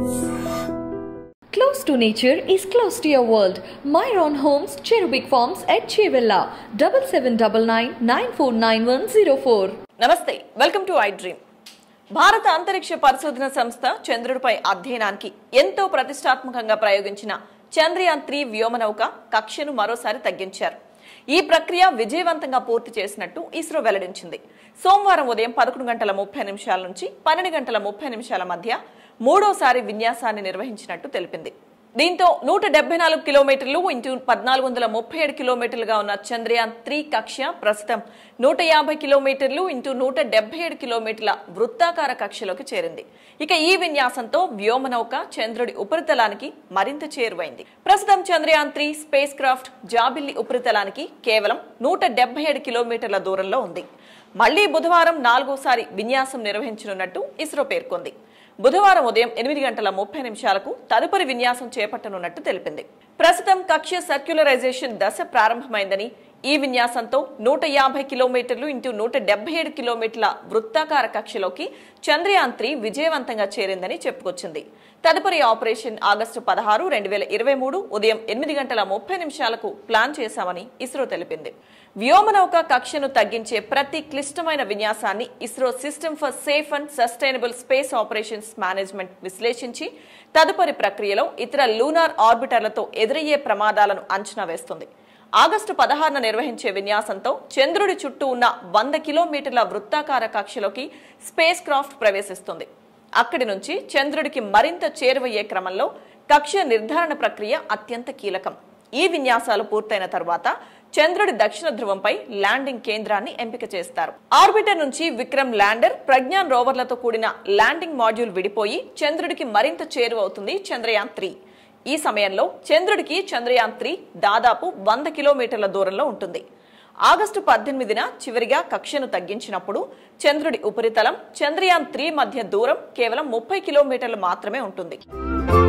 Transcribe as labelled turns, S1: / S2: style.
S1: Close to nature is close to your world. Myron Homes, Cherubic Farms at Chevilla, double seven double nine nine four nine one zero four.
S2: నమస్తే welcome to I dream భారత అంతరిక్ష పరిశోధన సంస్థ చంద్రుడిపై అధ్యయనానికి ఎంతో ప్రతిష్టాత్మకంగా ప్రయోగించిన చంద్రయాన్ త్రీ వ్యోమనౌక కక్షను మరోసారి తగ్గించారు ఈ ప్రక్రియ విజయవంతంగా పూర్తి చేసినట్టు ఇస్రో వెల్లడించింది సోమవారం ఉదయం పదకొండు గంటల ముప్పై నిమిషాల నుంచి పన్నెండు గంటల ముప్పై నిమిషాల మధ్య మూడోసారి విన్యాసాన్ని నిర్వహించినట్టు తెలిపింది దీంతో నూట డెబ్బై నాలుగు కిలోమీటర్లు ఇంటూ పద్నాలుగు వందల ముప్పై ఏడు కిలోమీటర్లుగా ఉన్న చంద్రయాన్ త్రీ కక్ష ప్రస్తుతం నూట యాభై కిలోమీటర్లు ఇంటూ నూట డెబ్బై ఏడు కిలోమీటర్ల వృత్తాకార కక్షలోకి చేరింది ఇక ఈ విన్యాసంతో వ్యోమనౌక చంద్రుడి ఉపరితలానికి మరింత చేరువైంది ప్రస్తుతం చంద్రయాన్ త్రీ స్పేస్ క్రాఫ్ట్ జాబిల్లి ఉపరితలానికి కేవలం నూట డెబ్బై ఏడు కిలోమీటర్ల దూరంలో ఉంది మళ్లీ బుధవారం నాలుగోసారి విన్యాసం నిర్వహించనున్నట్టు ఇస్రో పేర్కొంది బుధవారం ఉదయం ఎనిమిది గంటల ముప్పై నిమిషాలకు తదుపరి విన్యాసం చేపట్టనున్నట్టు తెలిపింది ప్రస్తుతం కక్ష్య సర్క్యులరైజేషన్ దశ ప్రారంభమైందని ఈ విన్యాసంతో నూట యాభై కిలోమీటర్లు ఇంటూ నూట డెబ్బై ఏడు కిలోమీటర్ల వృత్తాకార కక్షలోకి చంద్రయాన్ త్రీ విజయవంతంగా చేరిందని చెప్పుకొచ్చింది తదుపరి ఆపరేషన్ ఆగస్టు పదహారు రెండు వేల ఇరవై మూడు ఉదయం ఎనిమిది గంటల ముప్పై నిమిషాలకు ప్లాన్ చేశామని ఇస్రో తెలిపింది వ్యోమనౌక కక్షను తగ్గించే ప్రతి క్లిష్టమైన విన్యాసాన్ని ISRO system for safe and sustainable space operations management విశ్లేషించి తదుపరి ప్రక్రియలో ఇతర లూనార్ ఆర్బిటర్లతో ఎదురయ్యే ప్రమాదాలను అంచనా వేస్తుంది ఆగస్టు పదహారున నిర్వహించే విన్యాసంతో చంద్రుడి చుట్టూ ఉన్న వంద కిలోమీటర్ల వృత్తాకార కక్షలోకి స్పేస్ క్రాఫ్ట్ ప్రవేశిస్తుంది అక్కడి నుంచి చంద్రుడికి మరింత చేరువయ్యే క్రమంలో కక్ష నిర్ధారణ ప్రక్రియ అత్యంత కీలకం ఈ విన్యాసాలు పూర్తయిన తర్వాత చంద్రుడి దక్షిణ ధ్రువంపై ల్యాండింగ్ కేంద్రాన్ని ఎంపిక చేస్తారు ఆర్బిటర్ నుంచి విక్రమ్ ల్యాండర్ ప్రజ్ఞాన్ రోవర్లతో కూడిన ల్యాండింగ్ మాడ్యూల్ విడిపోయి చంద్రుడికి మరింత చేరువవుతుంది చంద్రయాన్ త్రీ ఈ సమయంలో చంద్రుడికి చంద్రయాన్ త్రీ దాదాపు వంద కిలోమీటర్ల దూరంలో ఉంటుంది ఆగస్టు పద్దెనిమిదిన చివరిగా కక్షను తగ్గించినప్పుడు చంద్రుడి ఉపరితలం చంద్రయాన్ త్రీ మధ్య దూరం కేవలం ముప్పై కిలోమీటర్లు మాత్రమే ఉంటుంది